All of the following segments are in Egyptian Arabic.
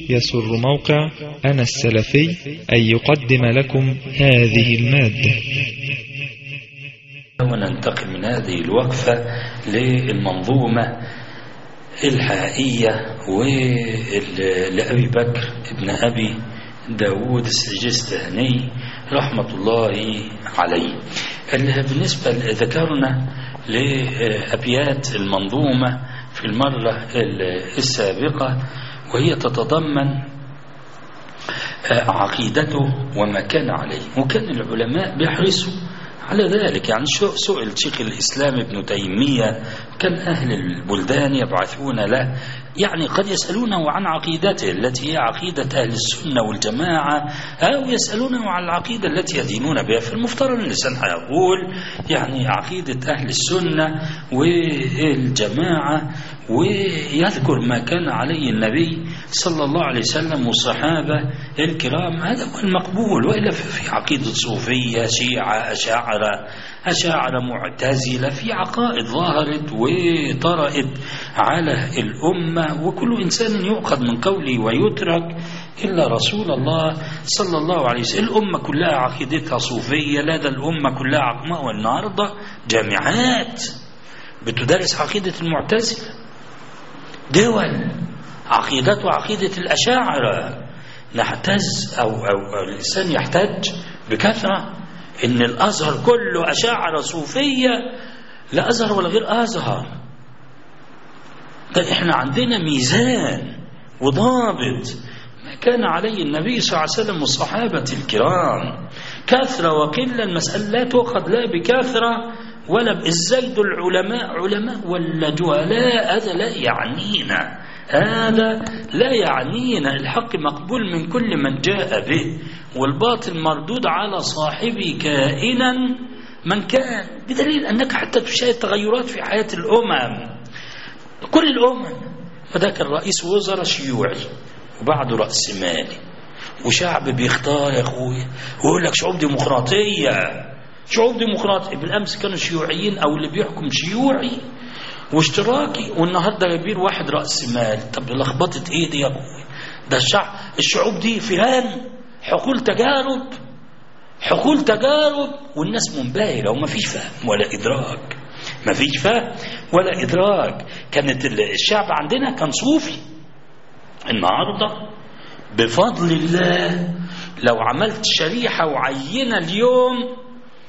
يسر موقع أنا السلفي أن يقدم لكم هذه المادة وننتقل من هذه الوقفة للمنظومة الحائية ولأبي بكر ابن أبي داود السجستاني رحمة الله عليه بالنسبة ذكرنا لأبيات المنظومة في المرة السابقة وهي تتضمن عقيدته وما كان عليه وكان العلماء بيحرصوا على ذلك يعني سئل شيخ الإسلام ابن تيمية كان أهل البلدان يبعثون له يعني قد يسألونه عن عقيدته التي هي عقيدة أهل السنة والجماعة أو يسألونه عن العقيدة التي يدينون بها فالمفترض الإنسان هيقول يعني عقيدة أهل السنة والجماعة ويذكر ما كان عليه النبي صلى الله عليه وسلم والصحابة الكرام هذا هو المقبول وإلا في عقيدة صوفية شيعة أشاعرة أشاعرة معتزلة في عقائد ظهرت وطرأت على الأمة وكل إنسان يؤخذ من قوله ويترك إلا رسول الله صلى الله عليه وسلم الأمة كلها عقيدتها صوفية لا ده الأمة كلها عقماء والنهاردة جامعات بتدرس عقيدة المعتزلة دول عقيدته عقيدة الأشاعرة نحتز أو, أو, أو الإنسان يحتج بكثرة إن الأزهر كله أشاعرة صوفية لا أزهر ولا غير أزهر ده إحنا عندنا ميزان وضابط ما كان عليه النبي صلى الله عليه وسلم والصحابة الكرام كثرة وقلة المسألة لا تؤخذ لا بكثرة ولا بإزاي العلماء علماء ولا جهلاء هذا لا يعنينا هذا لا يعنينا الحق مقبول من كل من جاء به والباطل مردود على صاحبه كائنا من كان بدليل أنك حتى تشاهد تغيرات في حياة الأمم كل الأمم فذاك الرئيس وزراء شيوعي وبعده رأس مالي وشعب بيختار يا أخويا ويقول لك شعوب ديمقراطية شعوب ديمقراطية بالأمس كانوا شيوعيين أو اللي بيحكم شيوعي واشتراكي والنهارده جايبين واحد راس مال طب لخبطه ايه دي يا ابوي ده الشعب الشعوب دي فيهان حقول تجارب حقول تجارب والناس منبهره وما فيش فهم ولا ادراك ما فيش فهم ولا ادراك كانت الشعب عندنا كان صوفي النهارده بفضل الله لو عملت شريحه وعينه اليوم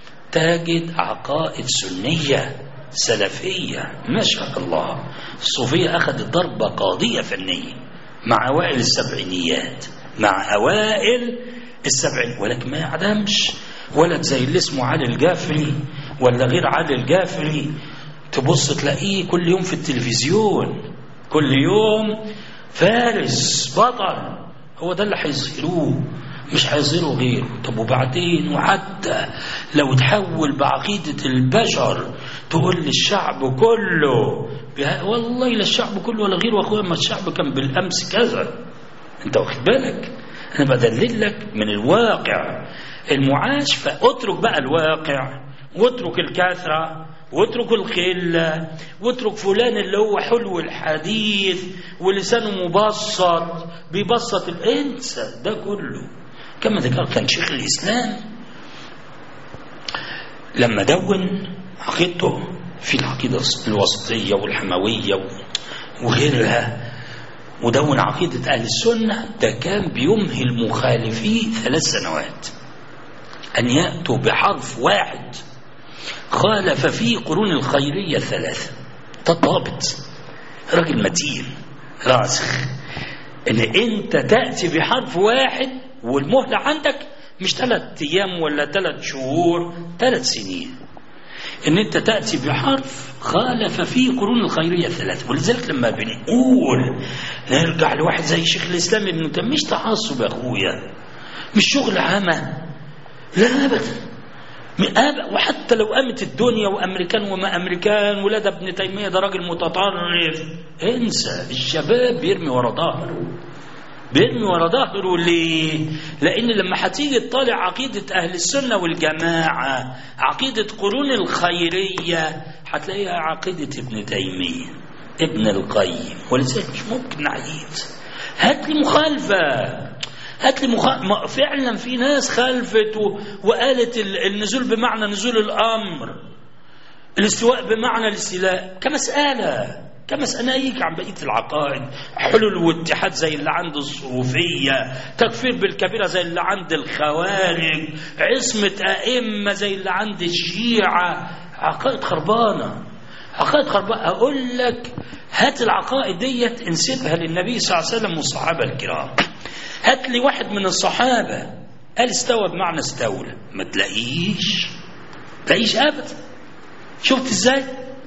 تجد عقائد سنيه سلفية ما شاء الله الصوفية أخذت ضربة قاضية فنية مع أوائل السبعينيات مع أوائل السبعين ولكن ما يعدمش ولد زي اللي اسمه علي الجافري ولا غير علي الجافري تبص تلاقيه كل يوم في التلفزيون كل يوم فارس بطل هو ده اللي هيظهروه مش هيظهروا غيره طب وبعدين وحتى لو تحول بعقيدة البشر تقول للشعب كله والله لا الشعب كله ولا غيره اخويا ما الشعب كان بالامس كذا انت واخد بالك انا بدلل لك من الواقع المعاش فاترك بقى الواقع واترك الكثره واترك الخلة واترك فلان اللي هو حلو الحديث ولسانه مبسط بيبسط الانسى ده كله كما ذكر كان شيخ الإسلام لما دون عقيدته في العقيدة الوسطية والحموية وغيرها ودون عقيدة أهل السنة ده كان بيمهل مخالفيه ثلاث سنوات أن يأتوا بحرف واحد خالف فيه قرون الخيرية الثلاثة تضابط راجل متين راسخ ان انت تأتي بحرف واحد والمهلة عندك مش ثلاث أيام ولا ثلاث شهور ثلاث سنين إن أنت تأتي بحرف خالف فيه قرون الخيرية الثلاثة ولذلك لما بنقول نرجع لواحد زي شيخ الإسلام ابن تيمية مش تعصب يا أخويا مش شغل عمى لا أبدا وحتى لو قامت الدنيا وامريكان وما امريكان ولاد ابن تيميه ده راجل متطرف انسى الشباب بيرمي ورا ظهره بيرمي ورا ظهره ليه؟ لأن لما هتيجي تطالع عقيدة أهل السنة والجماعة عقيدة قرون الخيرية هتلاقيها عقيدة ابن تيمية ابن القيم ولذلك مش ممكن نعيد هات لي مخالفة هات لي مخالفة فعلا في ناس خالفت وقالت النزول بمعنى نزول الأمر الاستواء بمعنى الاستيلاء كمسألة كمسألة ناهيك عن بقية العقائد حلول واتحاد زي اللي عند الصوفية تكفير بالكبيرة زي اللي عند الخوارج عصمة أئمة زي اللي عند الشيعة عقائد خربانة عقائد خربانة أقول لك هات العقائد ديت انسبها للنبي صلى الله عليه وسلم والصحابة الكرام هات لي واحد من الصحابة قال استوى بمعنى استولى ما تلاقيش تلاقيش أبدا شفت ازاي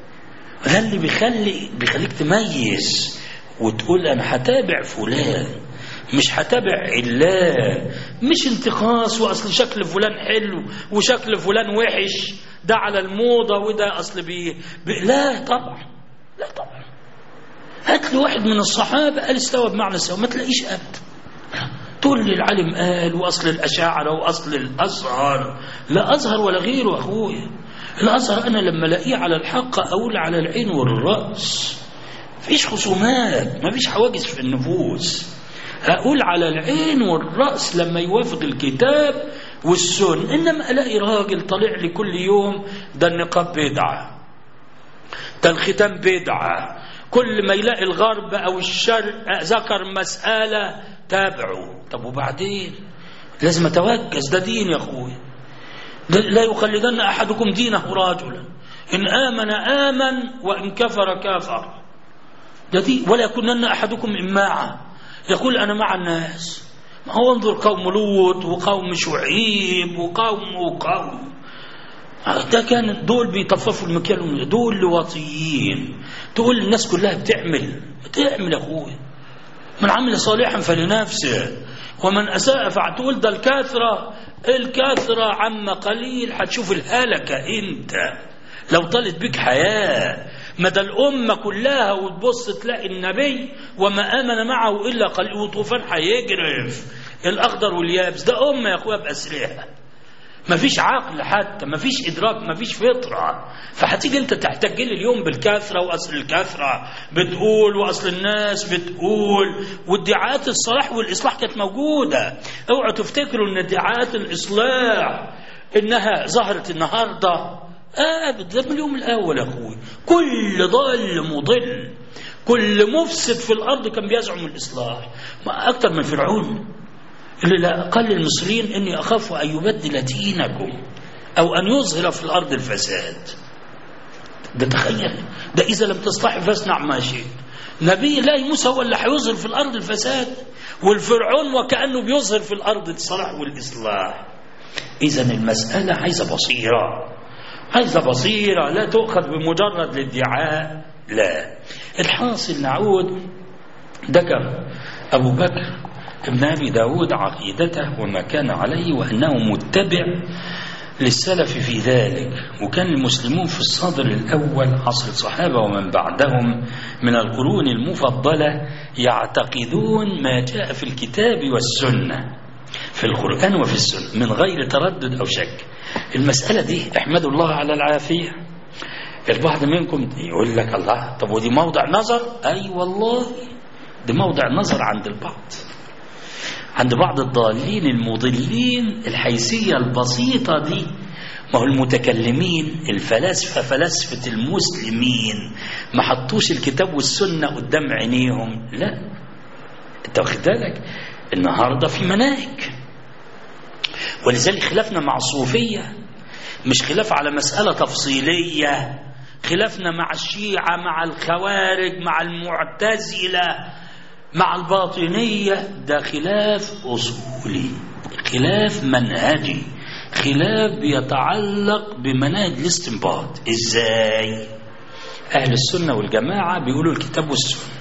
ده اللي بيخلي بيخليك تميز وتقول انا هتابع فلان مش هتابع علان مش انتقاص واصل شكل فلان حلو وشكل فلان وحش ده على الموضة وده اصل بي, بي لا طبعا لا طبعا هات لي واحد من الصحابة قال استوى بمعنى استوى ما تلاقيش ابدا تقول لي العالم قال واصل الاشاعرة واصل الازهر لا ازهر ولا غيره اخويا الأزهر أنا لما ألاقيه على الحق أقول على العين والرأس فيش خصومات ما فيش حواجز في النفوس أقول على العين والرأس لما يوافق الكتاب والسن إنما ألاقي راجل طالع لي كل يوم ده النقاب بدعة ده الختام بدعة كل ما يلاقي الغرب أو الشرق ذكر مسألة تابعه طب وبعدين لازم أتوجز ده دين يا أخوي لا يخلدن أحدكم دينه رجلا إن آمن آمن وإن كفر كافر ده دي ولا يكونن أحدكم إماعا يقول أنا مع الناس ما هو انظر قوم لوط وقوم شعيب وقوم وقوم ده كان دول بيطففوا المكيال دول لواطيين تقول الناس كلها بتعمل بتعمل يا اخويا من عمل صالحا فلنفسه ومن اساء فتقول ده الكثره الكثرة عما قليل هتشوف الهلكة انت لو طالت بك حياة مدى الأمة كلها وتبص تلاقي النبي وما آمن معه إلا قليل وطوفان هيجرف الأخضر واليابس ده أمة يا أخويا بأسرها مفيش عقل حتى مفيش إدراك مفيش فطرة فهتيجي أنت تحتج لي اليوم بالكثرة وأصل الكثرة بتقول وأصل الناس بتقول وادعاءات الصلاح والإصلاح كانت موجودة اوعوا تفتكروا أن ادعاءات الإصلاح إنها ظهرت النهاردة أبدا من اليوم الأول يا أخوي كل ضال مضل كل مفسد في الأرض كان بيزعم الإصلاح ما أكثر من فرعون اللي لا قال للمصريين إني أخاف أن يبدل دينكم أو أن يظهر في الأرض الفساد ده تخيل ده إذا لم تصلح فاصنع ما شئت نبي الله موسى هو اللي هيظهر في الأرض الفساد والفرعون وكأنه بيظهر في الأرض الصلاح والإصلاح إذا المسألة عايزة بصيرة عايزة بصيرة لا تؤخذ بمجرد الادعاء لا الحاصل نعود ذكر أبو بكر ابن أبي داود عقيدته وما كان عليه وأنه متبع للسلف في ذلك وكان المسلمون في الصدر الأول عصر الصحابة ومن بعدهم من القرون المفضلة يعتقدون ما جاء في الكتاب والسنة في القرآن وفي السنة من غير تردد أو شك المسألة دي احمدوا الله على العافية البعض منكم يقول لك الله طب ودي موضع نظر أي والله دي موضع نظر عند البعض عند بعض الضالين المضلين الحيثية البسيطة دي ما هو المتكلمين الفلاسفة فلاسفة المسلمين ما حطوش الكتاب والسنة قدام عينيهم لا انت واخد بالك النهارده في مناهج ولذلك خلافنا مع الصوفية مش خلاف على مسألة تفصيلية خلافنا مع الشيعة مع الخوارج مع المعتزلة مع الباطنية ده خلاف أصولي خلاف منهجي خلاف يتعلق بمناهج الاستنباط ازاي أهل السنة والجماعة بيقولوا الكتاب والسنة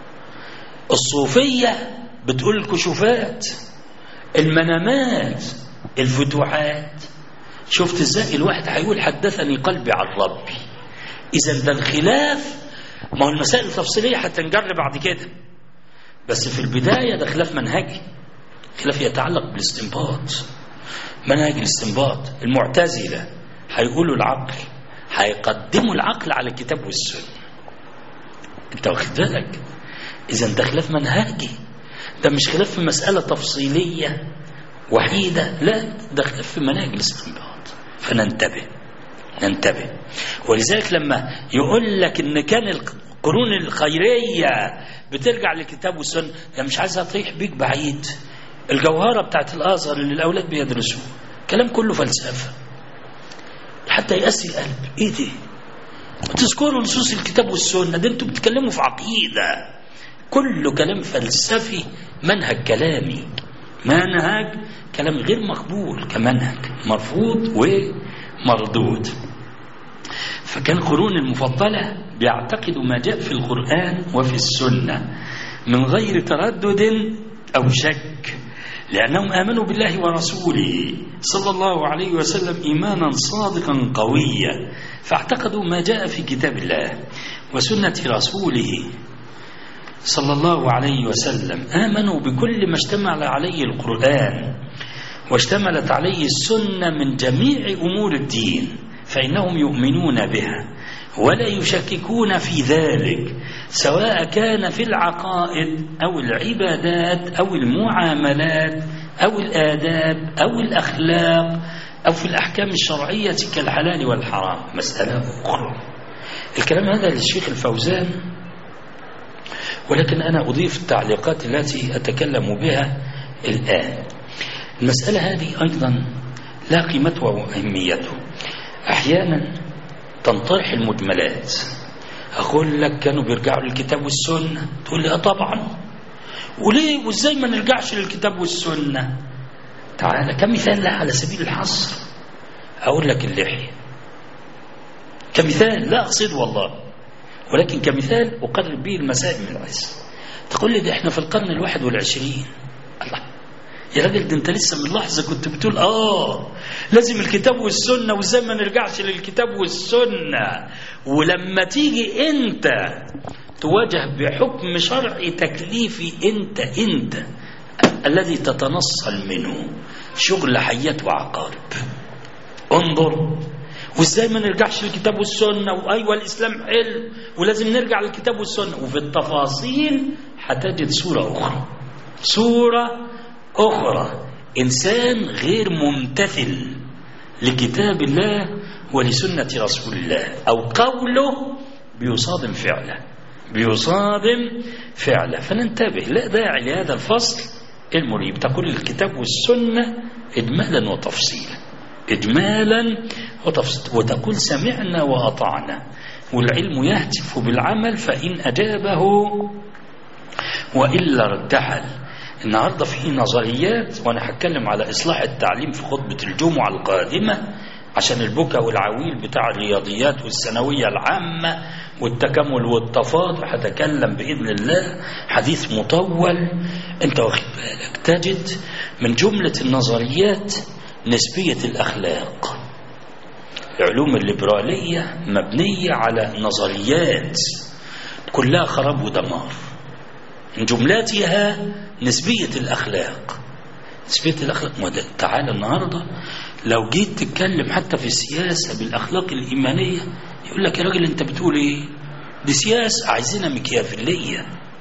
الصوفية بتقول الكشوفات المنامات الفتوحات شفت ازاي الواحد هيقول حدثني قلبي عن ربي اذا ده الخلاف ما هو المسائل التفصيلية هتنجر بعد كده بس في البداية ده خلاف منهجي خلاف يتعلق بالاستنباط منهج الاستنباط المعتزلة هيقولوا العقل هيقدموا العقل على الكتاب والسنة انت واخد بالك اذا ده خلاف منهجي ده مش خلاف في مسألة تفصيلية وحيدة لا ده خلاف في مناهج الاستنباط فننتبه ننتبه ولذلك لما يقول لك ان كان القرون الخيرية بترجع للكتاب والسنة ده مش عايز اطيح بيك بعيد الجوهرة بتاعت الازهر اللي الاولاد بيدرسوه كلام كله فلسفة حتى يأسي القلب ايه دي تذكروا نصوص الكتاب والسنة ده انتوا بتتكلموا في عقيدة كله كلام فلسفي منهج كلامي منهج كلام غير مقبول كمنهج مرفوض ومردود فكان قرون المفضلة بيعتقدوا ما جاء في القرآن وفي السنة من غير تردد أو شك لأنهم آمنوا بالله ورسوله صلى الله عليه وسلم إيمانا صادقا قويا فاعتقدوا ما جاء في كتاب الله وسنة رسوله صلى الله عليه وسلم آمنوا بكل ما اشتمل عليه القرآن واشتملت عليه السنة من جميع أمور الدين فإنهم يؤمنون بها ولا يشككون في ذلك سواء كان في العقائد أو العبادات أو المعاملات أو الآداب أو الأخلاق أو في الأحكام الشرعية كالحلال والحرام مسألة أخرى الكلام هذا للشيخ الفوزان ولكن أنا أضيف التعليقات التي أتكلم بها الآن المسألة هذه أيضا لا قيمته وأهميته أحيانا تنطرح المجملات أقول لك كانوا بيرجعوا للكتاب والسنة تقول لي أه طبعا وليه وإزاي ما نرجعش للكتاب والسنة تعالى كمثال لا على سبيل الحصر أقول لك اللحية كمثال لا أقصد والله ولكن كمثال أقرب به المسائل من العز تقول لي ده احنا في القرن الواحد والعشرين الله يا راجل ده انت لسه من لحظة كنت بتقول اه لازم الكتاب والسنة وازاي ما نرجعش للكتاب والسنة ولما تيجي انت تواجه بحكم شرعي تكليفي انت انت الذي تتنصل منه شغل حيات وعقارب انظر وازاي ما نرجعش للكتاب والسنه وايوه الاسلام حلو ولازم نرجع للكتاب والسنه وفي التفاصيل هتجد صوره اخرى صوره اخرى انسان غير ممتثل لكتاب الله ولسنه رسول الله او قوله بيصادم فعله بيصادم فعله فننتبه لا داعي لهذا الفصل المريب تقول الكتاب والسنه اجمالا وتفصيلا إجمالا وتقول سمعنا وأطعنا والعلم يهتف بالعمل فإن أجابه وإلا ارتحل النهاردة في نظريات وأنا هتكلم على إصلاح التعليم في خطبة الجمعة القادمة عشان البكا والعويل بتاع الرياضيات والثانوية العامة والتكامل والتفاضل هتكلم بإذن الله حديث مطول أنت واخد بالك تجد من جملة النظريات نسبية الأخلاق العلوم الليبرالية مبنية على نظريات كلها خراب ودمار من جملاتها نسبية الأخلاق نسبية الأخلاق تعالى النهاردة لو جيت تتكلم حتى في السياسة بالأخلاق الإيمانية يقول لك يا راجل أنت بتقول إيه دي سياسة عايزينها مكيافيلية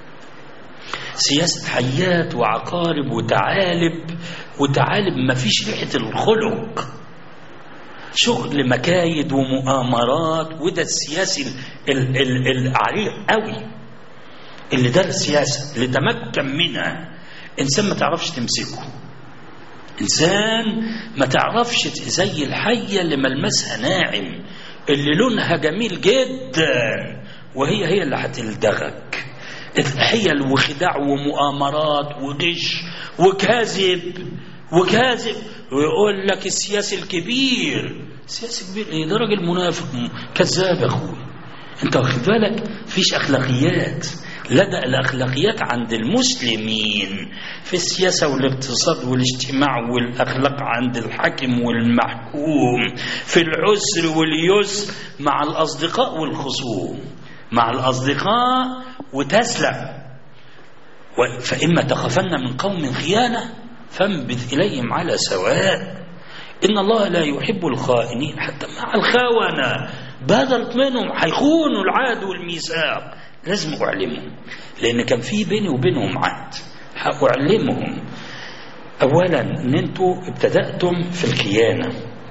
سياسة حيات وعقارب وتعالب وتعالب ما فيش ريحة الخلق شغل مكايد ومؤامرات وده السياسي العريق قوي اللي ده السياسة اللي تمكن منها إنسان ما تعرفش تمسكه إنسان ما تعرفش زي الحية اللي ملمسها ناعم اللي لونها جميل جدا وهي هي اللي هتلدغك حيل وخداع ومؤامرات وغش وكاذب وكاذب ويقول لك السياسي الكبير سياسي كبير ايه ده راجل منافق كذاب يا اخوي انت واخد بالك فيش اخلاقيات لدى الاخلاقيات عند المسلمين في السياسه والاقتصاد والاجتماع والاخلاق عند الحاكم والمحكوم في العسر واليسر مع الاصدقاء والخصوم مع الاصدقاء وتسلم فإما تخافن من قوم خيانة فانبذ إليهم على سواء إن الله لا يحب الخائنين حتى مع الخونة بادرت منهم هيخونوا العهد والميثاق لازم أعلمهم لأن كان في بيني وبينهم عهد هأعلمهم أولا أن أنتوا ابتدأتم في الخيانة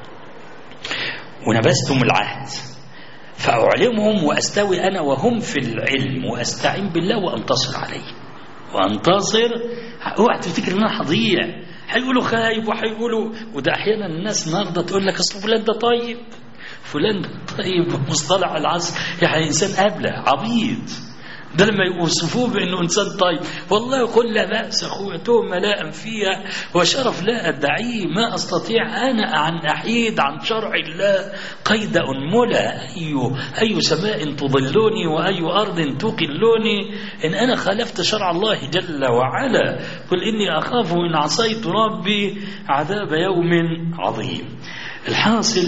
ونبذتم العهد فأعلمهم وأستوي أنا وهم في العلم وأستعين بالله وأنتصر عليه وأنتصر اوعى تفتكر إن أنا هضيع هيقولوا خايب وهيقولوا وده أحيانا الناس النهارده تقول لك أصل فلان ده طيب فلان ده طيب مصطلح العصر يعني إنسان أبله عبيط ده لما يوصفوه بانه انسان طيب والله قل لا باس اخويا تهمه لا انفيها وشرف لا ادعيه ما استطيع انا ان احيد عن شرع الله قيد انملا اي اي سماء تظلني واي ارض تقلني ان انا خالفت شرع الله جل وعلا قل اني اخاف ان عصيت ربي عذاب يوم عظيم الحاصل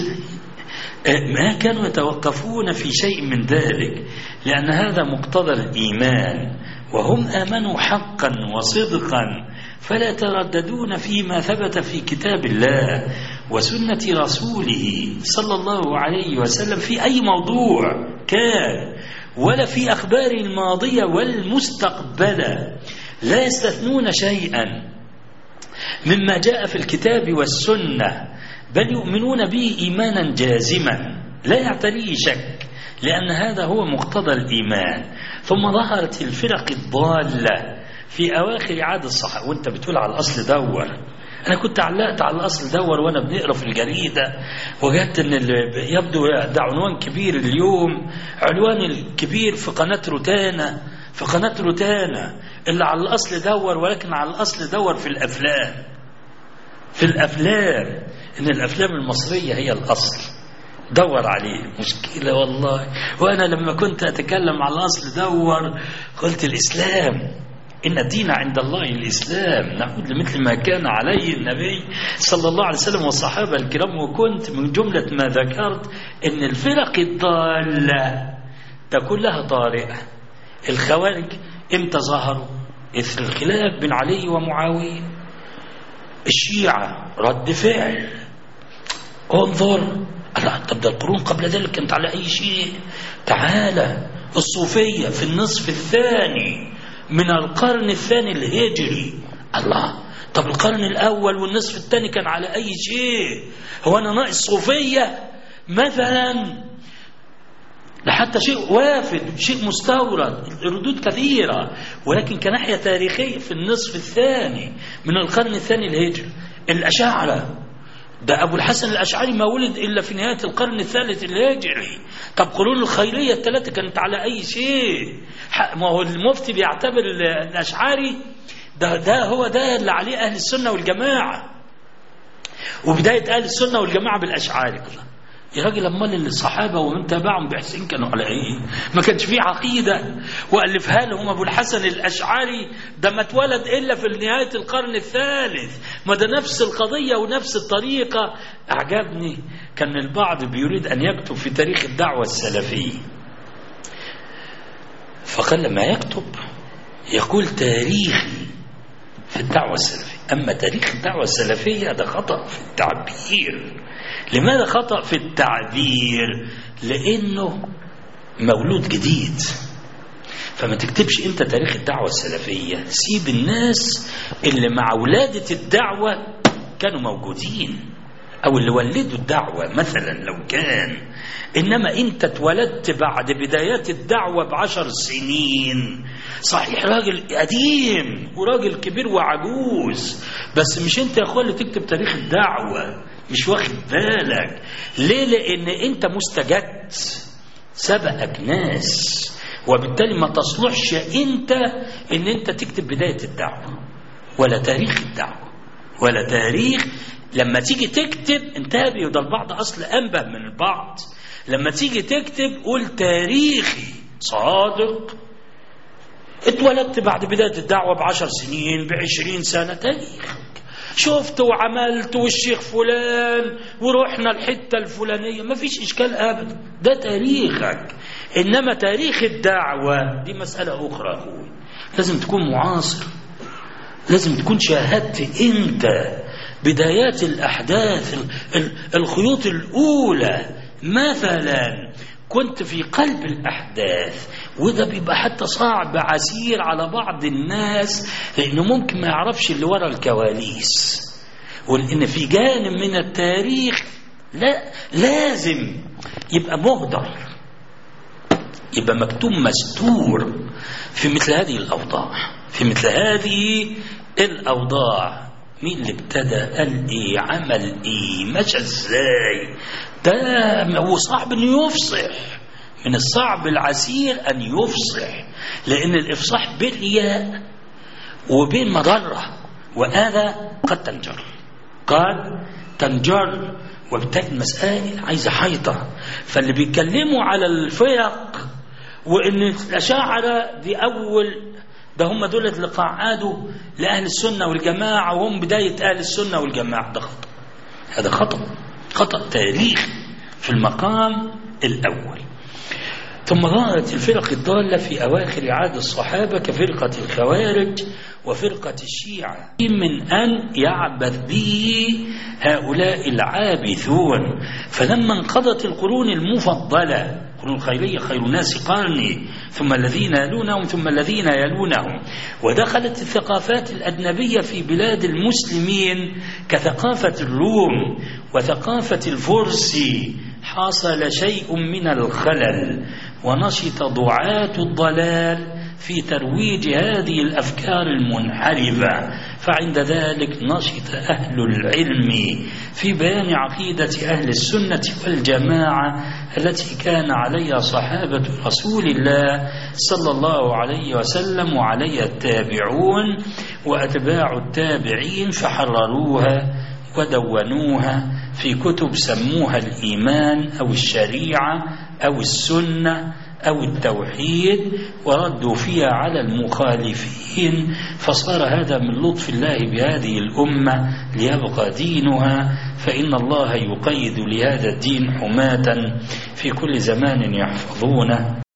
ما كانوا يتوقفون في شيء من ذلك لأن هذا مقتضى الإيمان وهم آمنوا حقا وصدقا فلا يترددون فيما ثبت في كتاب الله وسنة رسوله صلى الله عليه وسلم في أي موضوع كان ولا في أخبار الماضية والمستقبلة لا يستثنون شيئا مما جاء في الكتاب والسنة بل يؤمنون به إيمانا جازما لا يعتريه شك لأن هذا هو مقتضى الإيمان ثم ظهرت الفرق الضالة في أواخر عهد الصحابة وأنت بتقول على الأصل دور أنا كنت علقت على الأصل دور وأنا بنقرا في الجريدة وجدت إن يبدو ده عنوان كبير اليوم عنوان الكبير في قناة روتانا في قناة روتانا اللي على الأصل دور ولكن على الأصل دور في الأفلام في الأفلام إن الأفلام المصرية هي الأصل دور عليه مشكلة والله وأنا لما كنت أتكلم على الأصل دور قلت الإسلام إن الدين عند الله الإسلام نعود لمثل ما كان عليه النبي صلى الله عليه وسلم والصحابة الكرام وكنت من جملة ما ذكرت إن الفرق الضالة ده كلها طارئة الخوارج إمتى ظهروا إثر الخلاف بين علي ومعاوية الشيعة رد فعل انظر الله طب ده القرون قبل ذلك كانت على أي شيء تعالى الصوفية في النصف الثاني من القرن الثاني الهجري الله طب القرن الأول والنصف الثاني كان على أي شيء هو أنا ناقص صوفية مثلا ده حتى شيء وافد شيء مستورد ردود كثيرة ولكن كناحية تاريخية في النصف الثاني من القرن الثاني الهجري الأشاعرة ده أبو الحسن الأشعري ما ولد إلا في نهاية القرن الثالث الهجري طب قرون الخيرية الثلاثة كانت على أي شيء ما هو المفتي بيعتبر الأشعري ده, ده هو ده اللي عليه أهل السنة والجماعة وبداية أهل السنة والجماعة بالأشعاري يا راجل امال الصحابه ومن تابعهم باحسان كانوا على ايه؟ ما كانش في عقيده والفها لهم ابو الحسن الاشعري ده ما اتولد الا في نهايه القرن الثالث ما ده نفس القضيه ونفس الطريقه اعجبني كان البعض بيريد ان يكتب في تاريخ الدعوه السلفيه فقال لما يكتب يقول تاريخي في الدعوه السلفيه اما تاريخ الدعوه السلفيه ده خطا في التعبير لماذا خطأ في التعبير لأنه مولود جديد فما تكتبش انت تاريخ الدعوة السلفية سيب الناس اللي مع ولادة الدعوة كانوا موجودين او اللي ولدوا الدعوة مثلا لو كان انما انت اتولدت بعد بدايات الدعوة بعشر سنين صحيح راجل قديم وراجل كبير وعجوز بس مش انت يا اخويا اللي تكتب تاريخ الدعوة مش واخد بالك ليه لان انت مستجد سبقك ناس وبالتالي ما تصلحش انت ان انت تكتب بداية الدعوة ولا تاريخ الدعوة ولا تاريخ لما تيجي تكتب انتبه وده البعض اصل انبه من البعض لما تيجي تكتب قول تاريخي صادق اتولدت بعد بداية الدعوة بعشر سنين بعشرين سنة تاريخ شفت وعملت والشيخ فلان ورحنا الحتة الفلانية ما فيش إشكال أبدا ده تاريخك إنما تاريخ الدعوة دي مسألة أخرى أخوي لازم تكون معاصر لازم تكون شاهدت أنت بدايات الأحداث الخيوط الأولى مثلا كنت في قلب الأحداث وده بيبقى حتى صعب عسير على بعض الناس لأنه ممكن ما يعرفش اللي ورا الكواليس ولأن في جانب من التاريخ لا لازم يبقى مهدر يبقى مكتوب مستور في مثل هذه الأوضاع في مثل هذه الأوضاع مين اللي ابتدى قال ايه عمل ايه مشى ازاي ده هو صعب انه يفصح من الصعب العسير ان يفصح لان الافصاح بالرياء وبين مضره واذى قد تنجر قد تنجر وبالتالي المسائل عايزه حيطه فاللي بيتكلموا على الفرق وان الاشاعره دي اول ده هم دول اللي قعدوا لأهل السنة والجماعة وهم بداية أهل السنة والجماعة ده خطأ هذا خطأ خطأ تاريخي في المقام الأول ثم ظهرت الفرق الضالة في أواخر عهد الصحابة كفرقة الخوارج وفرقة الشيعة من أن يعبث به هؤلاء العابثون فلما انقضت القرون المفضلة القرون الخيرية خير الناس قرني ثم الذين يلونهم ثم الذين يلونهم ودخلت الثقافات الأجنبية في بلاد المسلمين كثقافة الروم وثقافة الفرس حصل شيء من الخلل ونشط دعاة الضلال في ترويج هذه الافكار المنحرفه فعند ذلك نشط اهل العلم في بيان عقيده اهل السنه والجماعه التي كان عليها صحابه رسول الله صلى الله عليه وسلم وعليها التابعون واتباع التابعين فحرروها ودونوها في كتب سموها الايمان او الشريعه او السنه أو التوحيد وردوا فيها على المخالفين فصار هذا من لطف الله بهذه الأمة ليبقى دينها فإن الله يقيد لهذا الدين حماة في كل زمان يحفظونه